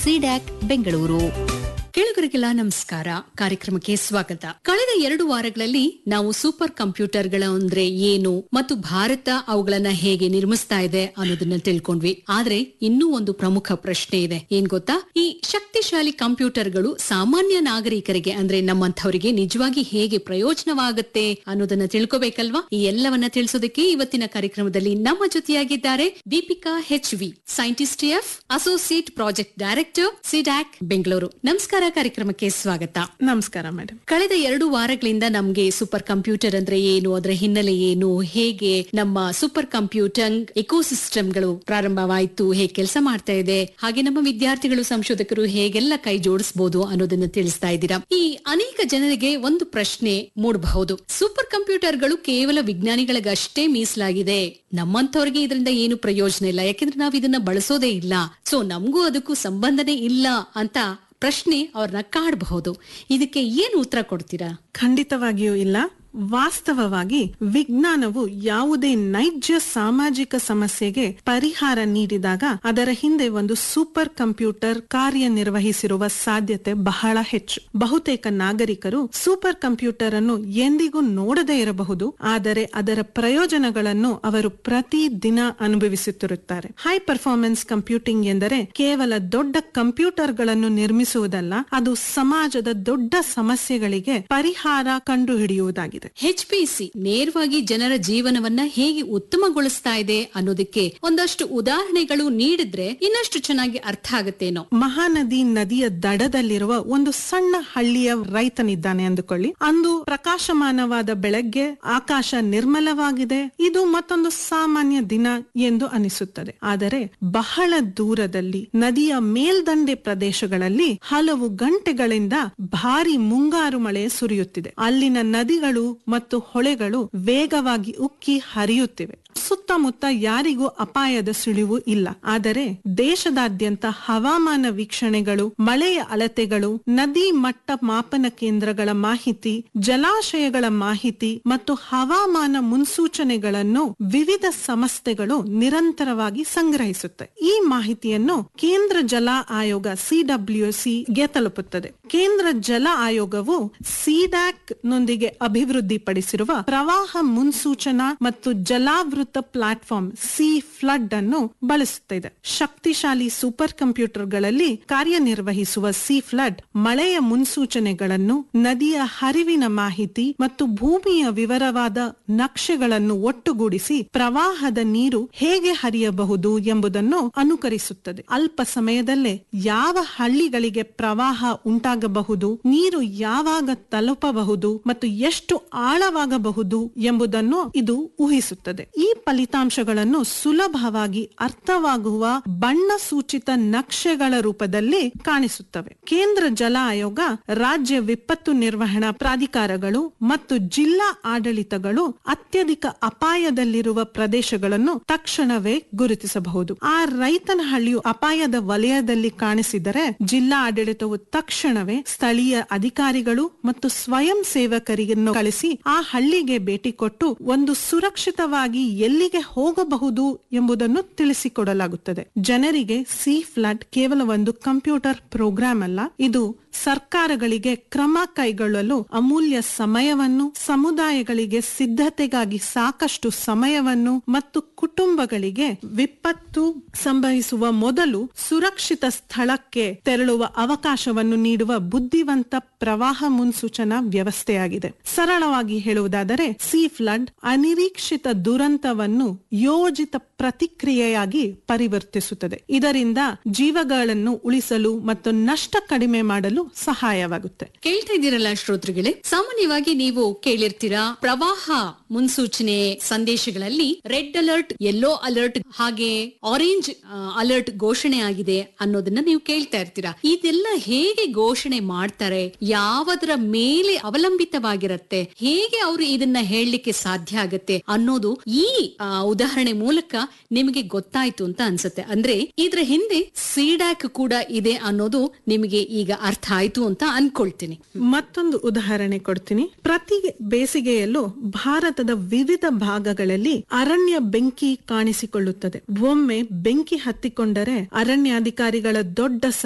CDAC Bengaluru ಕೇಳುಗರಿಗೆಲ್ಲ ನಮಸ್ಕಾರ ಕಾರ್ಯಕ್ರಮಕ್ಕೆ ಸ್ವಾಗತ ಕಳೆದ ಎರಡು ವಾರಗಳಲ್ಲಿ ನಾವು ಸೂಪರ್ ಕಂಪ್ಯೂಟರ್ಗಳ ಅಂದ್ರೆ ಏನು ಮತ್ತು ಭಾರತ ಅವುಗಳನ್ನ ಹೇಗೆ ನಿರ್ಮಿಸ್ತಾ ಇದೆ ಅನ್ನೋದನ್ನ ತಿಳ್ಕೊಂಡ್ವಿ ಆದ್ರೆ ಇನ್ನೂ ಒಂದು ಪ್ರಮುಖ ಪ್ರಶ್ನೆ ಇದೆ ಏನ್ ಗೊತ್ತಾ ಈ ಶಕ್ತಿಶಾಲಿ ಕಂಪ್ಯೂಟರ್ಗಳು ಸಾಮಾನ್ಯ ನಾಗರಿಕರಿಗೆ ಅಂದ್ರೆ ನಮ್ಮಂಥವರಿಗೆ ನಿಜವಾಗಿ ಹೇಗೆ ಪ್ರಯೋಜನವಾಗುತ್ತೆ ಅನ್ನೋದನ್ನ ತಿಳ್ಕೋಬೇಕಲ್ವಾ ಈ ಎಲ್ಲವನ್ನ ತಿಳಿಸೋದಕ್ಕೆ ಇವತ್ತಿನ ಕಾರ್ಯಕ್ರಮದಲ್ಲಿ ನಮ್ಮ ಜೊತೆಯಾಗಿದ್ದಾರೆ Deepika H V scientist F associate project director CDAC Bengaluru ನಮಸ್ಕಾರ ಕಾರ್ಯಕ್ರಮಕ್ಕೆ ಸ್ವಾಗತ ನಮಸ್ಕಾರ ಮೇಡಮ್ ಕಳೆದ ಎರಡು ವಾರಗಳಿಂದ ನಮ್ಗೆ ಸೂಪರ್ ಕಂಪ್ಯೂಟರ್ ಅಂದ್ರೆ ಏನು ಅದರ ಹಿನ್ನೆಲೆ ಏನು ಹೇಗೆ ನಮ್ಮ ಸೂಪರ್ ಕಂಪ್ಯೂಟರ್ ಎಕೋಸಿಸ್ಟಮ್ಗಳು ಪ್ರಾರಂಭವಾಯಿತು ಹೇಗೆ ಕೆಲಸ ಮಾಡ್ತಾ ಇದೆ ಹಾಗೆ ನಮ್ಮ ವಿದ್ಯಾರ್ಥಿಗಳು ಸಂಶೋಧಕರು ಹೇಗೆಲ್ಲ ಕೈ ಜೋಡಿಸಬಹುದು ಅನ್ನೋದನ್ನ ತಿಳಿಸ್ತಾ ಇದ್ದೀರಾ ಈ ಅನೇಕ ಜನರಿಗೆ ಒಂದು ಪ್ರಶ್ನೆ ಮೂಡಬಹುದು ಸೂಪರ್ ಕಂಪ್ಯೂಟರ್ಗಳು ಕೇವಲ ವಿಜ್ಞಾನಿಗಳಿಗಷ್ಟೇ ಮೀಸಲಾಗಿದೆ ನಮ್ಮಂತವ್ರಿಗೆ ಇದರಿಂದ ಏನು ಪ್ರಯೋಜನ ಇಲ್ಲ ಯಾಕೆಂದ್ರೆ ನಾವು ಇದನ್ನ ಬಳಸೋದೇ ಇಲ್ಲ ಸೊ ನಮಗೂ ಅದಕ್ಕೂ ಸಂಬಂಧನೇ ಇಲ್ಲ ಅಂತ ಪ್ರಶ್ನೆ ಅವ್ರನ್ನ ಕಾಡಬಹುದು ಇದಕ್ಕೆ ಏನು ಉತ್ತರ ಕೊಡ್ತೀರಾ ಖಂಡಿತವಾಗಿಯೂ ಇಲ್ಲ ವಾಸ್ತವವಾಗಿ ವಿಜ್ಞಾನವು ಯಾವುದೇ ನೈಜ ಸಾಮಾಜಿಕ ಸಮಸ್ಯೆಗೆ ಪರಿಹಾರ ನೀಡಿದಾಗ ಅದರ ಹಿಂದೆ ಒಂದು ಸೂಪರ್ ಕಂಪ್ಯೂಟರ್ ಕಾರ್ಯನಿರ್ವಹಿಸಿರುವ ಸಾಧ್ಯತೆ ಬಹಳ ಹೆಚ್ಚು ಬಹುತೇಕ ನಾಗರಿಕರು ಸೂಪರ್ ಕಂಪ್ಯೂಟರ್ ಅನ್ನು ಎಂದಿಗೂ ನೋಡದೇ ಇರಬಹುದು ಆದರೆ ಅದರ ಪ್ರಯೋಜನಗಳನ್ನು ಅವರು ಪ್ರತಿ ದಿನ ಅನುಭವಿಸುತ್ತಿರುತ್ತಾರೆ ಹೈ ಪರ್ಫಾರ್ಮೆನ್ಸ್ ಕಂಪ್ಯೂಟಿಂಗ್ ಎಂದರೆ ಕೇವಲ ದೊಡ್ಡ ಕಂಪ್ಯೂಟರ್ಗಳನ್ನು ನಿರ್ಮಿಸುವುದಲ್ಲ ಅದು ಸಮಾಜದ ದೊಡ್ಡ ಸಮಸ್ಯೆಗಳಿಗೆ ಪರಿಹಾರ ಕಂಡುಹಿಡಿಯುವುದಾಗಿದೆ ಎಚ್ ಪಿ ಸಿ ನೇರವಾಗಿ ಜನರ ಜೀವನವನ್ನ ಹೇಗೆ ಉತ್ತಮಗೊಳಿಸ್ತಾ ಇದೆ ಅನ್ನೋದಕ್ಕೆ ಒಂದಷ್ಟು ಉದಾಹರಣೆಗಳು ನೀಡಿದ್ರೆ ಇನ್ನಷ್ಟು ಚೆನ್ನಾಗಿ ಅರ್ಥ ಆಗತ್ತೇನೋ ಮಹಾನದಿ ನದಿಯ ದಡದಲ್ಲಿರುವ ಒಂದು ಸಣ್ಣ ಹಳ್ಳಿಯ ರೈತನಿದ್ದಾನೆ ಅಂದುಕೊಳ್ಳಿ ಅಂದು ಪ್ರಕಾಶಮಾನವಾದ ಬೆಳಗ್ಗೆ ಆಕಾಶ ನಿರ್ಮಲವಾಗಿದೆ ಇದು ಮತ್ತೊಂದು ಸಾಮಾನ್ಯ ದಿನ ಎಂದು ಅನಿಸುತ್ತದೆ ಆದರೆ ಬಹಳ ದೂರದಲ್ಲಿ ನದಿಯ ಮೇಲ್ದಂಡೆ ಪ್ರದೇಶಗಳಲ್ಲಿ ಹಲವು ಗಂಟೆಗಳಿಂದ ಭಾರಿ ಮುಂಗಾರು ಮಳೆ ಸುರಿಯುತ್ತಿದೆ ಅಲ್ಲಿನ ನದಿಗಳು ಮತ್ತು ಹೊಳೆಗಳು ವೇಗವಾಗಿ ಉಕ್ಕಿ ಹರಿಯುತ್ತಿವೆ ಸುತ್ತಮುತ್ತ ಯಾರಿಗೂ ಅಪಾಯದ ಸುಳಿವು ಇಲ್ಲ ಆದರೆ ದೇಶದಾದ್ಯಂತ ಹವಾಮಾನ ವೀಕ್ಷಣೆಗಳು ಮಳೆಯ ಅಳತೆಗಳು ನದಿ ಮಟ್ಟ ಮಾಪನ ಕೇಂದ್ರಗಳ ಮಾಹಿತಿ ಜಲಾಶಯಗಳ ಮಾಹಿತಿ ಮತ್ತು ಹವಾಮಾನ ಮುನ್ಸೂಚನೆಗಳನ್ನು ವಿವಿಧ ಸಂಸ್ಥೆಗಳು ನಿರಂತರವಾಗಿ ಸಂಗ್ರಹಿಸುತ್ತೆ ಈ ಮಾಹಿತಿಯನ್ನು ಕೇಂದ್ರ ಜಲ ಆಯೋಗ ಸಿಡಬ್ಲ್ಯೂಸಿ ಗೆ ತಲುಪುತ್ತದೆ ಕೇಂದ್ರ ಜಲ ಆಯೋಗವು ಸಿಡ್ಯಾಕ್ ನೊಂದಿಗೆ ಅಭಿವೃದ್ಧಿಪಡಿಸಿರುವ ಪ್ರವಾಹ ಮುನ್ಸೂಚನಾ ಮತ್ತು ಜಲಾವೃತ ಪ್ಲಾಟ್ಫಾರ್ಮ್ ಸಿ ಫ್ಲಡ್ ಅನ್ನು ಬಳಸುತ್ತಿದೆ ಶಕ್ತಿಶಾಲಿ ಸೂಪರ್ ಕಂಪ್ಯೂಟರ್ಗಳಲ್ಲಿ ಕಾರ್ಯನಿರ್ವಹಿಸುವ ಸಿ ಫ್ಲಡ್ ಮಳೆಯ ಮುನ್ಸೂಚನೆಗಳನ್ನು ನದಿಯ ಹರಿವಿನ ಮಾಹಿತಿ ಮತ್ತು ಭೂಮಿಯ ವಿವರವಾದ ನಕ್ಷೆಗಳನ್ನು ಒಟ್ಟುಗೂಡಿಸಿ ಪ್ರವಾಹದ ನೀರು ಹೇಗೆ ಹರಿಯಬಹುದು ಎಂಬುದನ್ನು ಅನುಕರಿಸುತ್ತದೆ ಅಲ್ಪ ಸಮಯದಲ್ಲೇ ಯಾವ ಹಳ್ಳಿಗಳಿಗೆ ಪ್ರವಾಹ ಉಂಟಾಗಬಹುದು ನೀರು ಯಾವಾಗ ತಲುಪಬಹುದು ಮತ್ತು ಎಷ್ಟು ಆಳವಾಗಬಹುದು ಎಂಬುದನ್ನು ಇದು ಊಹಿಸುತ್ತದೆ ಈ ಫಲಿತಾಂಶಗಳನ್ನು ಸುಲಭವಾಗಿ ಅರ್ಥವಾಗುವ ಬಣ್ಣ ಸೂಚಿತ ನಕ್ಷೆಗಳ ರೂಪದಲ್ಲಿ ಕಾಣಿಸುತ್ತವೆ ಕೇಂದ್ರ ಜಲ ಆಯೋಗ ರಾಜ್ಯ ವಿಪತ್ತು ನಿರ್ವಹಣಾ ಪ್ರಾಧಿಕಾರಗಳು ಮತ್ತು ಜಿಲ್ಲಾ ಆಡಳಿತಗಳು ಅತ್ಯಧಿಕ ಅಪಾಯದಲ್ಲಿರುವ ಪ್ರದೇಶಗಳನ್ನು ತಕ್ಷಣವೇ ಗುರುತಿಸಬಹುದು ಆ ರೈತನ ಹಳ್ಳಿಯು ಅಪಾಯದ ವಲಯದಲ್ಲಿ ಕಾಣಿಸಿದರೆ ಜಿಲ್ಲಾ ಆಡಳಿತವು ತಕ್ಷಣವೇ ಸ್ಥಳೀಯ ಅಧಿಕಾರಿಗಳು ಮತ್ತು ಸ್ವಯಂ ಸೇವಕರಿಯನ್ನು ಕಳಿಸಿ ಆ ಹಳ್ಳಿಗೆ ಭೇಟಿ ಕೊಟ್ಟು ಒಂದು ಸುರಕ್ಷಿತವಾಗಿ ಎಲ್ಲಿಗೆ ಹೋಗಬಹುದು ಎಂಬುದನ್ನು ತಿಳಿಸಿಕೊಡಲಾಗುತ್ತದೆ ಜನರಿಗೆ ಸಿ ಫ್ಲಡ್ ಕೇವಲ ಒಂದು ಕಂಪ್ಯೂಟರ್ ಪ್ರೋಗ್ರಾಂ ಅಲ್ಲ ಇದು ಸರ್ಕಾರಗಳಿಗೆ ಕ್ರಮ ಕೈಗೊಳ್ಳಲು ಅಮೂಲ್ಯ ಸಮಯವನ್ನು ಸಮುದಾಯಗಳಿಗೆ ಸಿದ್ಧತೆಗಾಗಿ ಸಾಕಷ್ಟು ಸಮಯವನ್ನು ಮತ್ತು ಕುಟುಂಬಗಳಿಗೆ ವಿಪತ್ತು ಸಂಭವಿಸುವ ಮೊದಲು ಸುರಕ್ಷಿತ ಸ್ಥಳಕ್ಕೆ ತೆರಳುವ ಅವಕಾಶವನ್ನು ನೀಡುವ ಬುದ್ಧಿವಂತ ಪ್ರವಾಹ ಮುನ್ಸೂಚನಾ ವ್ಯವಸ್ಥೆಯಾಗಿದೆ ಸರಳವಾಗಿ ಹೇಳುವುದಾದರೆ ಸಿ ಫ್ಲಡ್ ಅನಿರೀಕ್ಷಿತ ದುರಂತವನ್ನು ಯೋಜಿತ ಪ್ರತಿಕ್ರಿಯೆಯಾಗಿ ಪರಿವರ್ತಿಸುತ್ತದೆ ಇದರಿಂದ ಜೀವಗಳನ್ನು ಉಳಿಸಲು ಮತ್ತು ನಷ್ಟ ಕಡಿಮೆ ಮಾಡಲು ಸಹಾಯವಾಗುತ್ತೆ ಕೇಳ್ತಾ ಇದ್ದೀರಲ್ಲ ಶ್ರೋತೃಗಳೇ ಸಾಮಾನ್ಯವಾಗಿ ನೀವು ಕೇಳಿರ್ತೀರಾ ಪ್ರವಾಹ ಮುನ್ಸೂಚನೆ ಸಂದೇಶಗಳಲ್ಲಿ ರೆಡ್ ಅಲರ್ಟ್ ಯೆಲ್ಲೋ ಅಲರ್ಟ್ ಹಾಗೆ ಆರೆಂಜ್ ಅಲರ್ಟ್ ಘೋಷಣೆ ಆಗಿದೆ ಅನ್ನೋದನ್ನ ನೀವು ಕೇಳ್ತಾ ಇರ್ತೀರಾ ಇದೆಲ್ಲ ಹೇಗೆ ಘೋಷಣೆ ಮಾಡ್ತಾರೆ ಯಾವದರ ಮೇಲೆ ಅವಲಂಬಿತವಾಗಿರತ್ತೆ ಹೇಗೆ ಅವರು ಇದನ್ನ ಹೇಳಲಿಕ್ಕೆ ಸಾಧ್ಯ ಆಗತ್ತೆ ಅನ್ನೋದು ಈ ಆ, ಉದಾಹರಣೆ ಮೂಲಕ ನಿಮಗೆ ಗೊತ್ತಾಯ್ತು ಅಂತ ಅನ್ಸುತ್ತೆ ಅಂದ್ರೆ ಇದ್ರ ಹಿಂದೆ ಸಿಡ್ಯಾಕ್ ಕೂಡ ಇದೆ ಅನ್ನೋದು ನಿಮಗೆ ಈಗ ಅರ್ಥ ಆಯ್ತು ಅಂತ ಅನ್ಕೊಳ್ತೀನಿ ಮತ್ತೊಂದು ಉದಾಹರಣೆ ಕೊಡ್ತೀನಿ ಪ್ರತಿ ಬೇಸಿಗೆಯಲ್ಲೂ ಭಾರತದ ವಿವಿಧ ಭಾಗಗಳಲ್ಲಿ ಅರಣ್ಯ ಬೆಂಕಿ ಕಾಣಿಸಿಕೊಳ್ಳುತ್ತದೆ ಒಮ್ಮೆ ಬೆಂಕಿ ಹತ್ತಿಕೊಂಡರೆ ಅರಣ್ಯಾಧಿಕಾರಿಗಳ ದೊಡ್ಡ